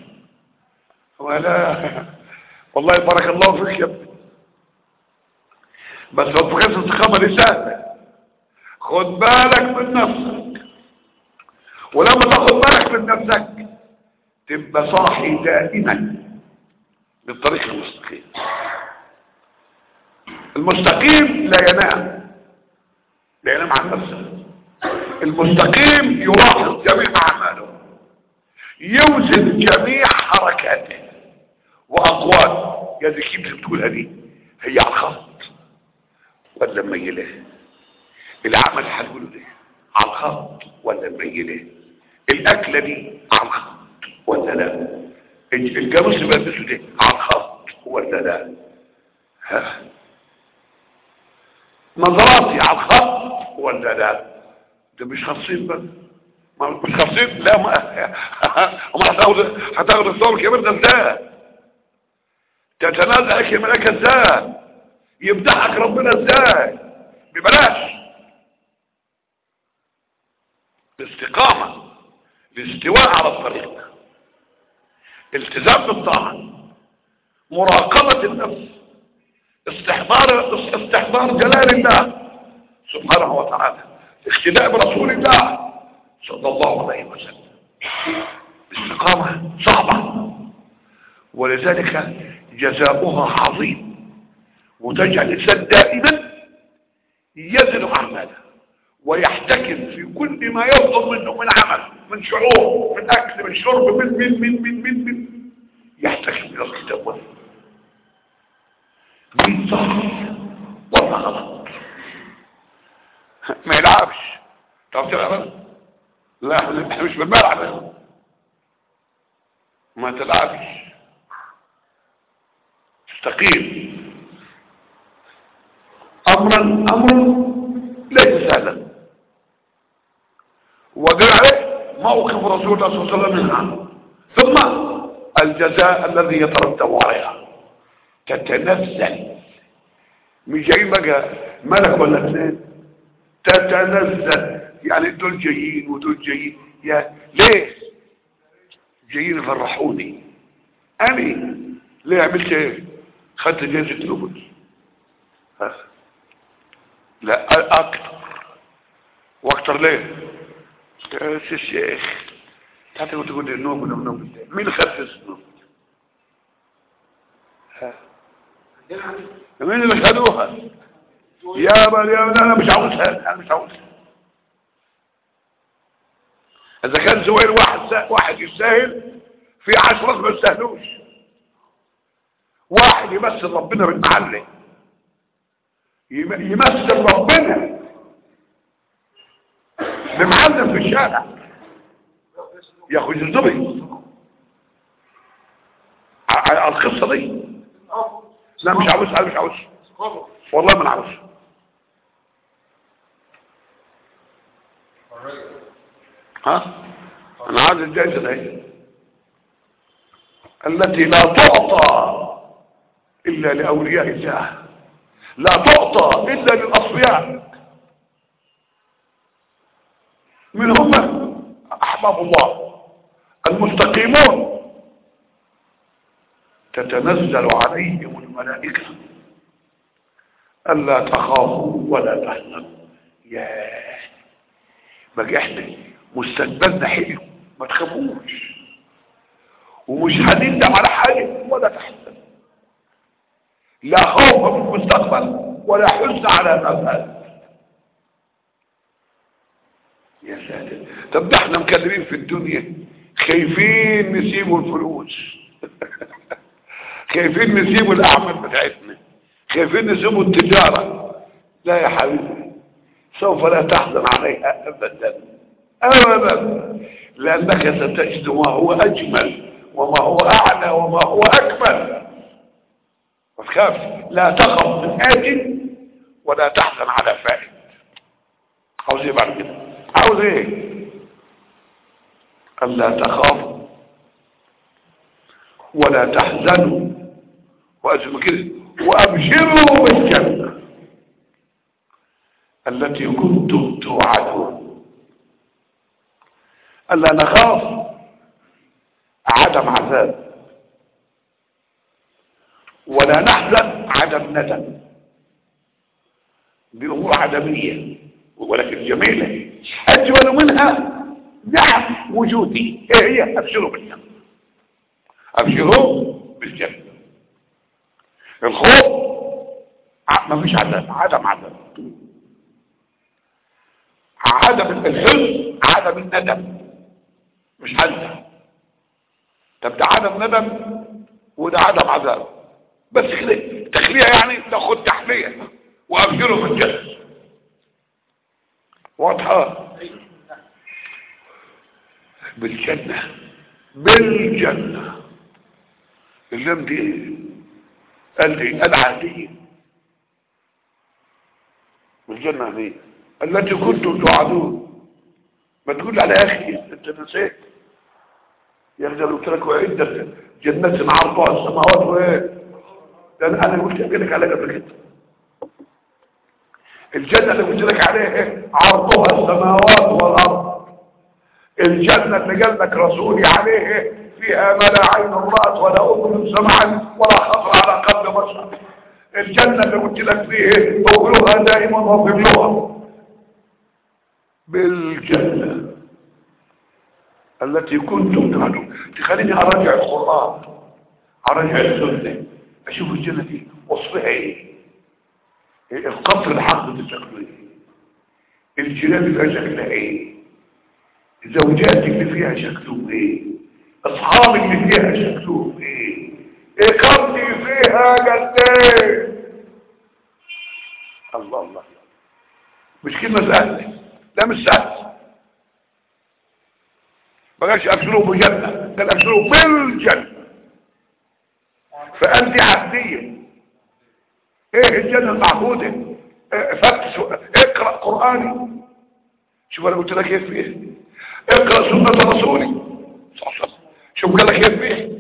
ولا والله بارك الله فيك يا ابني بس ما تفكرش استقامة دي سهلة خد بالك من نفسك ولما تاخد بالك من نفسك تبقى صاحي دائما بالطريق المستقيم المستقيم لا ينام لا ينام عن نفسه المستقيم يلاحظ جميع اعماله يوزن جميع حركاته واقواله يا ذي كيف بتقولها دي هي على الخط ولا ميله العمل هنقوله ده على الخط ولا ميله الاكله دي على الخط ولا لا الجاموس اللي بلبسه ده على الخط ولا لا ها نظراتي على الخط ولا لا ده مش خاصين بقى ما مش خاصين لا ما ما هتاخد هتاخد الصور الكبير ده ازاي تتنازع لك الملائكه ازاي يمدحك ربنا ازاي ببلاش الاستقامه الاستواء على الطريق التزام بالطاعه مراقبه النفس استحضار استحضار جلال الله سبحانه وتعالى اقتداء برسول الله صلى الله عليه وسلم الاستقامة صعبة ولذلك جزاؤها عظيم وتجعل الإنسان دائما يزن أعماله ويحتكم في كل ما يصدر منه من عمل من شعور من أكل من شرب من من من من من, من يحتكم إلى الكتاب والسنة مين صح ولا غلط ما يلعبش طب تلعب لا احنا مش بالملعب ما تلعبش تستقيم امرا امر ليس سهلا ودل عليه موقف رسول الله صلى الله عليه وسلم منها ثم الجزاء الذي يترتب عليها تتنزل مش جاي بقى ملك ولا اثنين تتنزل يعني دول جايين ودول جايين يا ليه جايين يفرحوني انا ليه عملت ايه خدت جائزة نوبل ها لا اكتر واكتر ليه يا الشيخ تعالى تقول لي النوبل والنوبل مين خد النوبل مين اللي خدوها يا بل يا بل انا مش عاوزها انا مش عاوزها اذا كان زوير واحد سا... واحد يستاهل في عشرة ما يستاهلوش واحد يمثل ربنا بالمعلم يم... يمثل ربنا بمعلم في الشارع ياخذ الزبي على القصه دي لا مش عاوز انا مش عاوز والله ما نعرفش ها انا عايز الجائزه دي التي لا تعطى الا لاولياء الله لا تعطى الا للاصفياء من هم احباب الله المستقيمون تتنزل عليهم الملائكة ألا تخافوا ولا تحزنوا ياه بقى احنا مستقبلنا حلو ما تخافوش ومش هنندم على حاجة ولا تحزن لا خوف في المستقبل ولا حزن على ما فات يا ساتر طب ده احنا مكلمين في الدنيا خايفين نسيبوا الفلوس خايفين نسيبوا الاعمال بتاعتنا خايفين نسيبوا التجارة لا يا حبيبي سوف لا تحزن عليها ابدا ابدا لانك ستجد ما هو اجمل وما هو اعلى وما هو اكمل ما تخافش لا تخف من آت ولا تحزن على فائد عاوز ايه بعد كده عاوز ايه الا تخافوا ولا تحزنوا وأجل كده وأبشروا بالجنة التي كنتم توعدون ألا نخاف عدم عذاب ولا نحزن عدم ندم دي أمور عدمية ولكن جميلة أجمل منها نعم وجودي إيه هي أبشروا بالجنة أبشروا بالجنة الخوف ما فيش عدم عدم عدم عدم الحزن عدم الندم مش حزن طب ده عدم ندم وده عدم عذاب بس كده تخليها يعني تاخد تحليه وابشره في الجنه واضحه بالجنه بالجنه اللام دي ايه قال لي العادية بالجنة دي التي كنتم توعدون ما تقول على اخي انت نسيت يا اخي قلت لك وعدة جنة عرضها السماوات وايه ده انا قلت لك على قبل كده الجنة اللي قلت لك عليها ايه عرضها السماوات والارض الجنة اللي قال لك رسولي عليه فيها ما لا عين رأت ولا أذن سمعت ولا خطر على قلب بشر الجنة اللي قلت لك فيه أولها دائما وظلها بالجنة التي كنتم تعلمون تخليني أراجع القرآن أراجع السنة أشوف الجنة دي وصفها إيه القطر الحق دي شكله إيه الجنان اللي فيها شكلها إيه زوجاتك اللي فيها شكلهم ايه اصحابك اللي فيها شكلهم ايه اقامتي فيها قد ايه الله الله مش كلمة سهلة لا مش سهل ما قالش ابشروا بجنة قال ابشروا بالجنة فقال دي عبدية ايه الجنة المعبودة إيه فتش اقرأ قرآني شوف انا قلت لك ايه في ايه اقرأ سنة رسولي صلى الله عليه وسلم شوف قال لك ايه فيه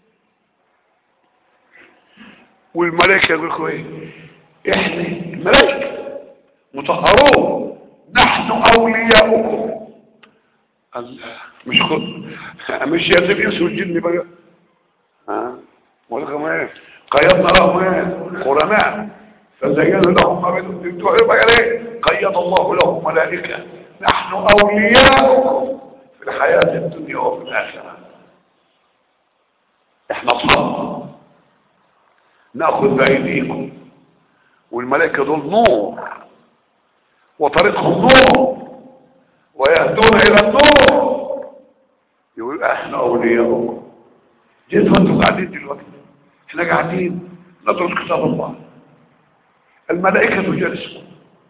والملائكة يقول لكم ايه احنا الملائكة مطهرون نحن اولياؤكم الله مش خد مش يا زي الانس والجن بقى ها ولكم ايه قيضنا لهم ايه قرناء فزينا لهم ما بدهم يبقى ايه قيض الله لهم ملائكه نحن أولياؤكم في الحياة الدنيا وفي الآخرة احنا اصحاب ناخذ بأيديكم والملائكة دول نور وطريقهم نور ويهدون إلى النور يقول احنا أولياؤكم جيت وانتم قاعدين دلوقتي احنا قاعدين ندرس كتاب الله الملائكة تجلسكم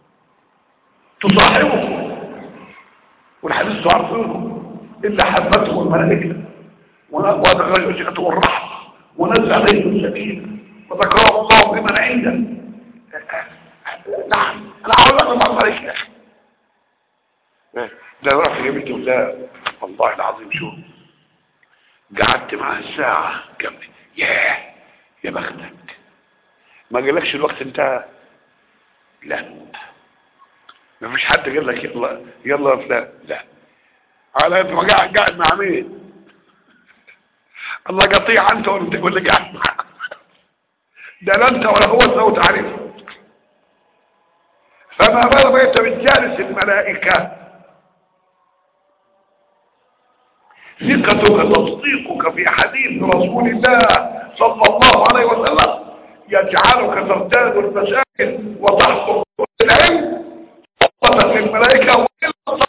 تصاحبكم والحديث تعرفونه إلا حبته الملائكة وأدخلته الرحمة ونزل عليهم السكينة وذكرهم الله بمن عنده نعم أنا عاوز أقول مع الملائكة يا أخي لا رأى في جميلته لا والله العظيم شو قعدت معاه الساعة كاملة ياه يا بختك ما قالكش الوقت انتهى لا ما فيش حد قال لك يلا يلا فلان لا على انت ما قاعد قاعد مع مين الله قطيع انت ولا قاعد معاه ده لا انت ولا هو سوى تعرف فما بالك انت بالجالس الملائكه ثقتك تصديقك في حديث رسول الله صلى الله عليه وسلم يجعلك ترتاد المساكن وتحصل العلم